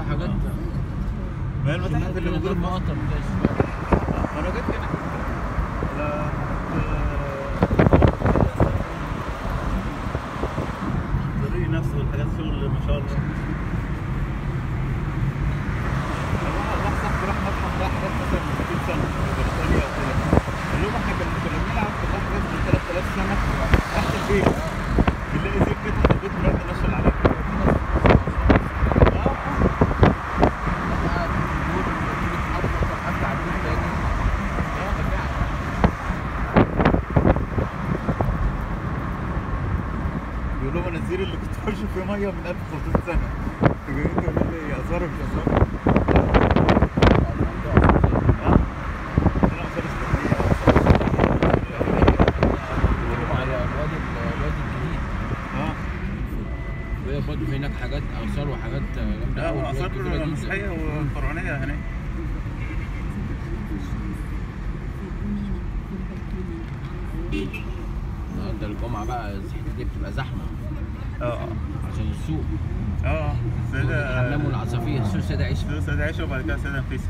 حاجات ما هي المتاحف اللي موجوده في مصر مقاطع انا جيت هنا لا الطريق نفسه والحاجات شغل ما شاء الله راح صاحبي راح مطعم ده حاجات مثلا من 200 سنه في بريطانيا وكده قال لهم احنا كنا كنا بنلعب في حاجات من 3000 سنه تحت البيت بنلاقي زي كده تحت البيت بنقعد نشر عليه اه بيقول لهم منازير اللي كنت بمشي فيها ميه من 1500 سنه انتوا جايين تقولوا لي اثار مش اثار اه هنا اثار اسلاميه على الوادي الوادي الجديد اه وهي برضه في هناك حاجات اثار وحاجات جامده لا قوي واثار كبيره جدا مسيحيه وفرعونيه هناك النهارده الجمعه بقى الزحمه دي بتبقى زحمه اه عشان السوق اه سيدة الحمام والعصافير سوق سيدة عيشه سوق سيدة عيشة وبعد كده سيدة نفيسة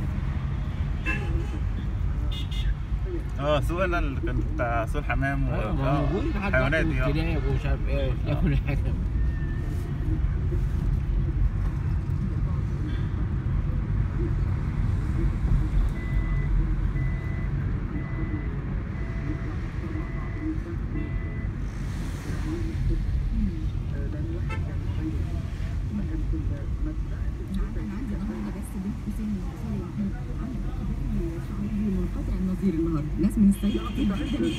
اه سوق انا اللي كان بتاع سوق الحمام و... ايوه ما آه، هو موجود لحد حيوانات دلوقتي دي اه والكلاب ومش عارف ايه ياكل كل حاجه ناس من الصعيد كتير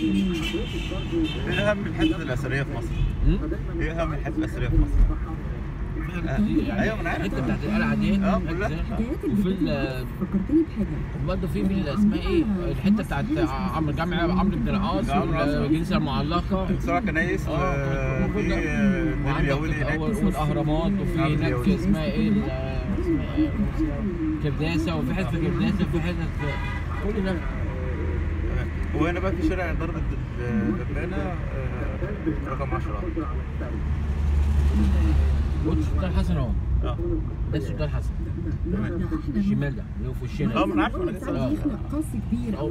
ايه اهم الحتت الاثريه في مصر؟ مم؟ ايه اهم الحتت الاثريه في مصر؟ في حاجات كتير يعني أيوة، أنا عارف. الحته بتاعت القلعه دي اه، كلها. حكايات وفي اللي ال- فكرتني بحاجه برضه في في ال- اسمها ايه الحته بتاعت عمرو جامع عمرو بن العاص عمرو العاص. والكنيسه المعلقه سبع كنايس اه وفي كل ده. النيل وعندك اليهودي هناك الأول- والاهرامات وفي نعم، هناك اليهودي. اسمها ايه ال- اسمها ايه كرداسه وفي حته في كرداسه وفي حته في كل ده وهنا بقى في شارع ضرب الدبانه آه، رقم 10 بص السلطان حسن اهو اه ده السلطان حسن لا لا احنا الشمال ده اللي هو في وشنا اه ما انا عارف انا لسه آه. يخلق قص كبير